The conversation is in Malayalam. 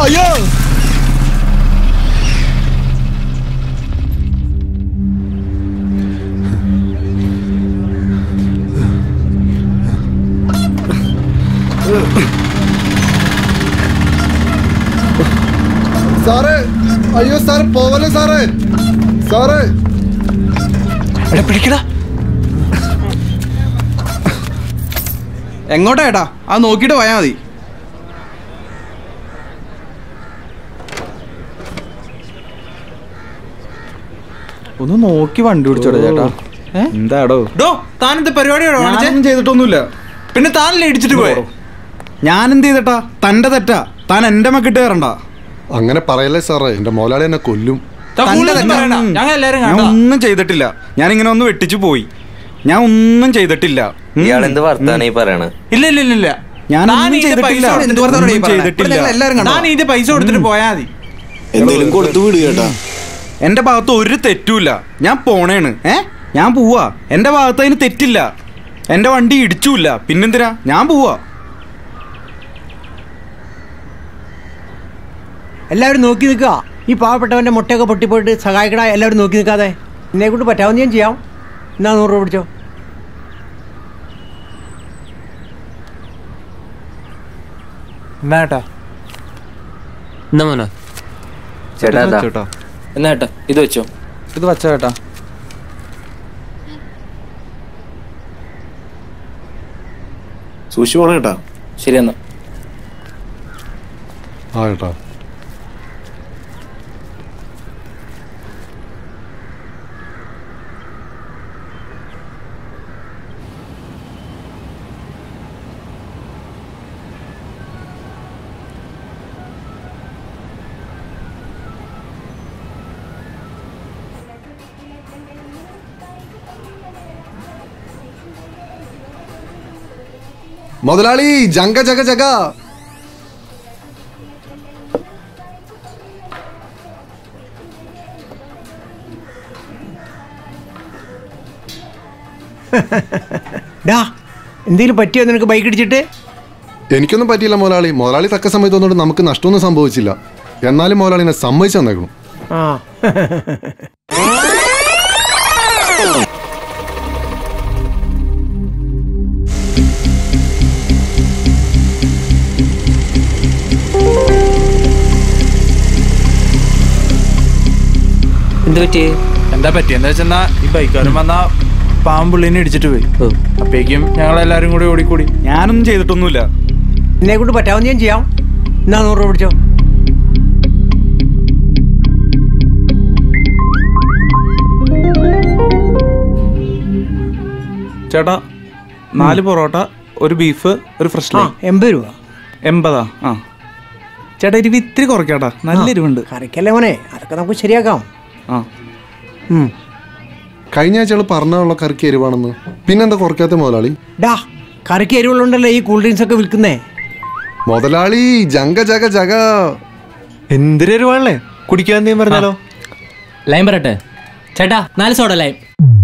അയ്യോ സാറേ അയ്യോ സാർ പോവല്ലേ സാറേ സാറേ എടാ പിടിക്കടാ എങ്ങോട്ടാ ഏട്ടാ അത് നോക്കിയിട്ട് പോയാൽ മതി ഒന്ന് നോക്കി വണ്ടി പിടിച്ചോടാ ചേട്ടാ എന്താടോ ഡോ താനെന്ത് പരിപാടിയാണോ കാണിച്ചേ ഞാനൊന്നും ചെയ്തിട്ടൊന്നുമില്ല പിന്നെ താനല്ലേ ഇടിച്ചിട്ട് പോയെ ഞാൻ എന്ത് ചെയ്തിട്ടാ തന്റെ തെറ്റാ താൻ എന്റെ മക്കിട്ട് കയറണ്ട അങ്ങനെ പറയല്ലേ സാറേ എന്റെ മോലാളി എന്നെ കൊല്ലും താൻ കൂടുതലൊന്നും പറയണ്ട. ഞങ്ങൾ എല്ലാരും ഞാൻ കണ്ടതാ. ഒന്നും ചെയ്തിട്ടില്ല ഞാൻ ഇങ്ങനെ ഒന്ന് വെട്ടിച്ചു പോയി ഞാൻ ഒന്നും ചെയ്തിട്ടില്ല ഉം. ഇയാൾ എന്ത് വർത്താനം ഈ പറയണത് ഇല്ല ഇല്ല ഇല്ല ഇല്ല ഞാൻ താൻ ഒന്നും ഇത് ചെയ്തിട്ടില്ല. പൈസ കൊടുത്ത് എന്ത് വെറുതെ ഒന്നും ഇവിടെ പറയണേ. ചെയ്തിട്ടില്ല. ഇവിടെ ഞങ്ങൾ എല്ലാവരും കണ്ടതാ. താൻ ഇത് പൈസ കൊടുത്തിട്ട് പോയാൽ മതി എന്തേലും കൊടുത്തു വിടുക കേട്ടാ എന്റെ ഭാഗത്ത് ഒരു തെറ്റുമില്ല ഞാൻ പോണേണ് ഏ ഞാൻ പോവാ എന്റെ ഭാഗത്ത് അതിന് തെറ്റില്ല എന്റെ വണ്ടി ഇടിച്ചുമില്ല പിന്നെന്തിനാ ഞാൻ പോവാ എല്ലാവരും നോക്കി നിൽക്കുക ഈ പാവപ്പെട്ടവൻ്റെ മുട്ടയൊക്കെ പൊട്ടിപ്പോയിട്ട് സഹായിക്കട എല്ലാവരും നോക്കി നിൽക്കാതെ എന്നെ കൊണ്ട് പറ്റാവുന്ന ഞാൻ ചെയ്യാം എന്നാ നൂറ് രൂപ പിടിച്ചോ എന്നാട്ടാ എന്നാ മോനെ ചേട്ടാ ഇത് ദാ. വെച്ചോട്ടോ. എന്നാ ഏട്ടാ ഇത് വെച്ചോ ഇത് വച്ച ചേട്ടാ സൂക്ഷിച്ചു പോണേ കേട്ടാ ശരി എന്നാ ആ കേട്ടാ മുതലാളി ജങ്ക ജഗ ജഗ ഡാ എന്തെങ്കിലും പറ്റിയോ നിനക്ക് ബൈക്ക് ഇടിച്ചിട്ട് എനിക്കൊന്നും പറ്റിയില്ല മുതലാളി മുതലാളി തക്ക സമയത്ത് വന്നുകൊണ്ട് നമുക്ക് നഷ്ടമൊന്നും സംഭവിച്ചില്ല എന്നാലും മുതലാളി എന്നെ സമ്മതിച്ചു തന്നേക്കണം ആ എന്ത് പറ്റി എന്താ പറ്റി എന്താ വെച്ചാ ഈ ബൈക്കാരൻ വന്നാ പാമ്പുള്ളിനെ ഇടിച്ചിട്ട് പോയി ഓ. അപ്പേക്കും ഞങ്ങൾ എല്ലാരും കൂടി ഓടിക്കൂടി ഞാനൊന്നും ചെയ്തിട്ടൊന്നുമില്ല എന്നെ കൊണ്ട് പറ്റാവുന്ന ഞാൻ ചെയ്യാം എന്നാ നൂറ് രൂപ പിടിച്ചോ ചേട്ടാ നാല് പൊറോട്ട ഒരു ബീഫ് ഒരു ഫ്രഷ് ആ ലൈം എൺപത് രൂപ എൺപതാ ആ ചേട്ടാ എരിവ് ഇത്തിരി കുറയ്ക്കാട്ടാ നല്ല എരിവുണ്ട് കറിക്കല്ലേ മോനെ അതൊക്കെ നമുക്ക് ശരിയാക്കാം ആ ഉം. കഴിഞ്ഞ ആഴ്ച പറഞ്ഞുള്ള കറിക്ക് എരിവാണെന്ന് പിന്നെന്താ കുറയ്ക്കാത്ത മുതലാളി ഡാ കറിക്ക് എരിവുള്ളതുകൊണ്ടല്ലേ ഈ കൂൾ ഡ്രിങ്ക്സ് ഒക്കെ വിൽക്കുന്നേ മുതലാളി ജങ്ക ജഗ ജഗ എന്തിനൊരു വേണല്ലേ കുടിക്കാൻ എന്തെങ്കിലും പറഞ്ഞാലോ ലൈം പറട്ടെ ചേട്ടാ നാല് സോഡ ലൈം